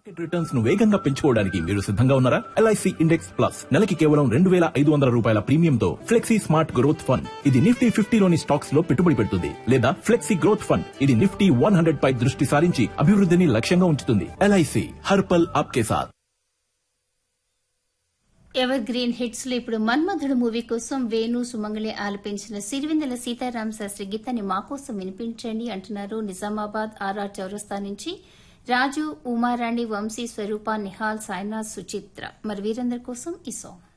market returns ను వేగంగా పెంచుకోవడానికి మీరు సిద్ధంగా ఉన్నారా ఎల్ఐసి ఇండెక్స్ ప్లస్ నెలకి కేవలం రెండు వేల ఐదు వందల రూపాయల ప్రీమియంతో ఫ్లెక్సీ స్మార్ట్ గ్రోత్ ఫండ్ ఇది నిఫ్టీ ఫిఫ్టీలోని స్టాక్స్ లో పెట్టుబడి పెడుతుంది లేదా ఫ్లెక్సీ గ్రోత్ ఫండ్ ఇది నిఫ్టీ వన్ హండ్రెడ్ పై దృష్టి సారించి అభివృద్ధిని లక్ష్యంగా ఉంచుతుంది ఎల్ఐసి హర్పల్ ఆప్కే సాత్ ఎవర్ గ్రీన్ హిట్స్ లో ఇప్పుడు మన్మధుడు మూవీ కోసం వేణు సుమంగళి ఆలపించిన సిరివెందల సీతారాం శాస్త్రి గీతాన్ని మా కోసం వినిపించండి అంటున్నారు నిజామాబాద్ ఆర్ఆర్ చౌరస్తా నుంచి రాజు ఉమారాణి వంశీ స్వరూప నిహాల్ సాయినాథ్ సుచిత్ర మరి వీరందరి కోసం ఈ సాంగ్